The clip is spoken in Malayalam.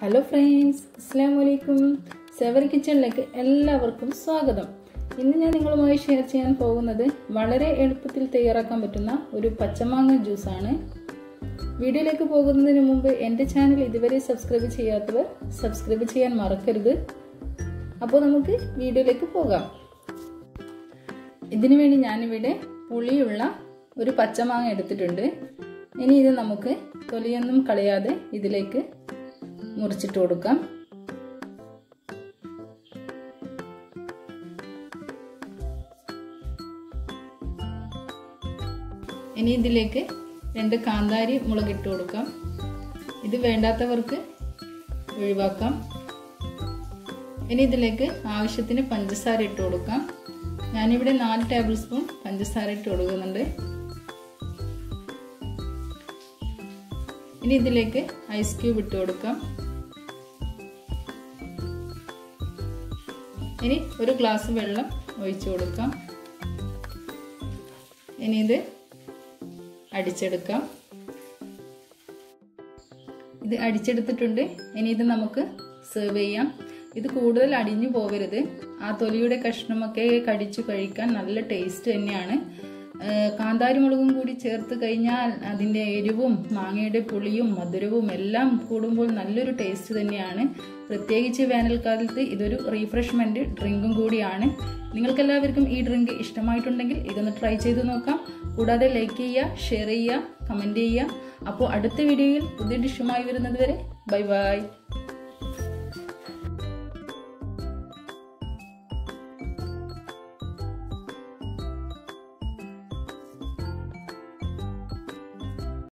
ഹലോ ഫ്രണ്ട്സ് അസ്സാം വലൈക്കും സെവർ കിച്ചണിലേക്ക് എല്ലാവർക്കും സ്വാഗതം ഇന്ന് ഞാൻ നിങ്ങളുമായി ഷെയർ ചെയ്യാൻ പോകുന്നത് വളരെ എളുപ്പത്തിൽ തയ്യാറാക്കാൻ പറ്റുന്ന ഒരു പച്ചമാങ്ങ ജ്യൂസാണ് വീഡിയോയിലേക്ക് പോകുന്നതിന് മുമ്പ് എൻ്റെ ചാനൽ ഇതുവരെ സബ്സ്ക്രൈബ് ചെയ്യാത്തവർ സബ്സ്ക്രൈബ് ചെയ്യാൻ മറക്കരുത് അപ്പോൾ നമുക്ക് വീഡിയോയിലേക്ക് പോകാം ഇതിനു വേണ്ടി ഞാനിവിടെ പുളിയുള്ള ഒരു പച്ചമാങ്ങ എടുത്തിട്ടുണ്ട് ഇനി ഇത് നമുക്ക് തൊലിയൊന്നും കളയാതെ ഇതിലേക്ക് മുറിച്ചിട്ട് കൊടുക്കാം ഇനി ഇതിലേക്ക് രണ്ട് കാന്താരി മുളകിട്ട് കൊടുക്കാം ഇത് വേണ്ടാത്തവർക്ക് ഒഴിവാക്കാം ഇനി ഇതിലേക്ക് ആവശ്യത്തിന് പഞ്ചസാര ഇട്ട് കൊടുക്കാം ഞാനിവിടെ നാല് ടേബിൾ സ്പൂൺ പഞ്ചസാര ഇട്ട് കൊടുക്കുന്നുണ്ട് ഇനി ഇതിലേക്ക് ഐസ് ക്യൂബ് ഇട്ട് കൊടുക്കാം ഇനി ഒരു ഗ്ലാസ് വെള്ളം ഒഴിച്ചു കൊടുക്കാം ഇനി ഇത് അടിച്ചെടുക്കാം ഇത് അടിച്ചെടുത്തിട്ടുണ്ട് ഇനി ഇത് നമുക്ക് സെർവ് ചെയ്യാം ഇത് കൂടുതൽ അടിഞ്ഞു പോകരുത് ആ തൊലിയുടെ കഷ്ണമൊക്കെ കടിച്ചു കഴിക്കാൻ നല്ല ടേസ്റ്റ് തന്നെയാണ് കാന്താരി മുളകും കൂടി ചേർത്ത് കഴിഞ്ഞാൽ അതിൻ്റെ എരിവും മാങ്ങയുടെ പുളിയും മധുരവും എല്ലാം കൂടുമ്പോൾ നല്ലൊരു ടേസ്റ്റ് തന്നെയാണ് പ്രത്യേകിച്ച് വേനൽക്കാലത്ത് ഇതൊരു റീഫ്രഷ്മെൻറ്റ് ഡ്രിങ്കും കൂടിയാണ് നിങ്ങൾക്കെല്ലാവർക്കും ഈ ഡ്രിങ്ക് ഇഷ്ടമായിട്ടുണ്ടെങ്കിൽ ഇതൊന്ന് ട്രൈ ചെയ്ത് നോക്കാം കൂടാതെ ലൈക്ക് ചെയ്യുക ഷെയർ ചെയ്യുക കമൻറ്റ് ചെയ്യുക അപ്പോൾ അടുത്ത വീഡിയോയിൽ പുതിയ ഡിഷുമായി വരുന്നത് വരെ ബൈ ബൈ